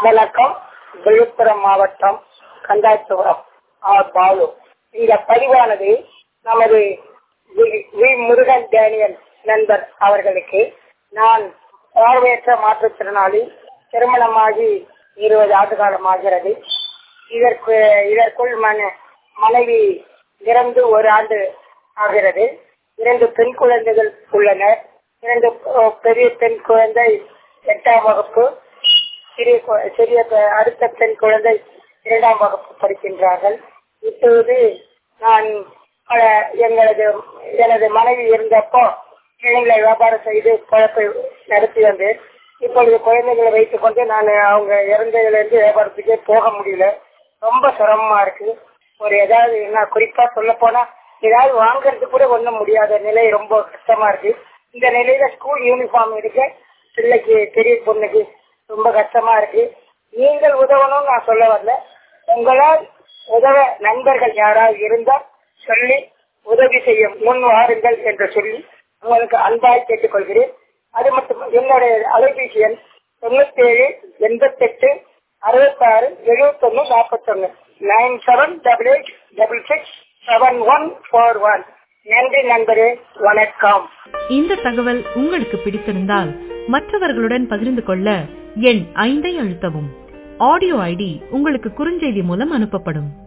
வணக்கம் விழுப்புரம் மாவட்டம் கந்தாச்சுவரம் ஆர் பாலு இந்த பதிவானது நமது வி- வி முருகன் டேனியல் நண்பர் அவர்களுக்கு நான் பார்வையற்ற மாற்றுத்திறனாளி திருமணமாகி இருபது ஆண்டு காலம் ஆகிறது இதற்கு இதற்குள் மன மனைவி இறந்து ஒரு ஆண்டு ஆகிறது இரண்டு பெண் குழந்தைகள் உள்ளனர் இரண்டு அஹ், பெரிய பெண் குழந்தை எட்டாம் வகுப்பு சிறிய கு- சிறிய பெ- அடுத்த பெண் குழந்தை இரண்டாம் வகுப்பு படிக்கின்றார்கள் இப்பொழுது நான் அஹ், எங்களது எனது மனைவி இருந்தப்போ கிழங்குகளை வியாபாரம் செய்து குழப்பை நடத்தி வந்தேன் இப்பொழுது குழந்தைகளை வைத்துக் கொண்டு நான் அவங்க இறந்ததுல இருந்து வியாபாரத்துக்கே போக முடியல ரொம்ப சிரமமா இருக்கு ஒரு ஏதாவது என்ன குறிப்பா சொல்ல போனா ஏதாவது வாங்குறது கூட ஒண்ணும் முடியாத நிலை ரொம்ப கஷ்டமா இருக்கு இந்த நிலையில ஸ்கூல் யூனிஃபார்ம் எடுக்க பிள்ளைக்கு பெரிய பொண்ணுக்கு ரொம்ப கஷ்டமா இருக்கு நீங்கள் உதவணும்னு நான் சொல்ல வரல உங்களால் உதவ நண்பர்கள் யாராவது இருந்தால் சொல்லி உதவி செய்ய முன் வாருங்கள் என்று சொல்லி உங்களுக்கு அன்பாய் கேட்டுக்கொள்கிறேன் அது மட்டும் என்னுடைய அலைபேசி எண் தொண்ணூத்தி ஏழு எண்பத்தெட்டு அறுபத்தாறு எழுபத்தொன்னு நாற்பத்தொன்னு nine seven double eight double six seven one four one நன்றி நண்பரே வணக்கம் இந்த தகவல் உங்களுக்கு பிடித்திருந்தால் மற்றவர்களுடன் பகிர்ந்து கொள்ள எண் ஐந்தை அழுத்தவும் ஆடியோ ஐடி உங்களுக்கு குறுஞ்செய்தி மூலம் அனுப்பப்படும்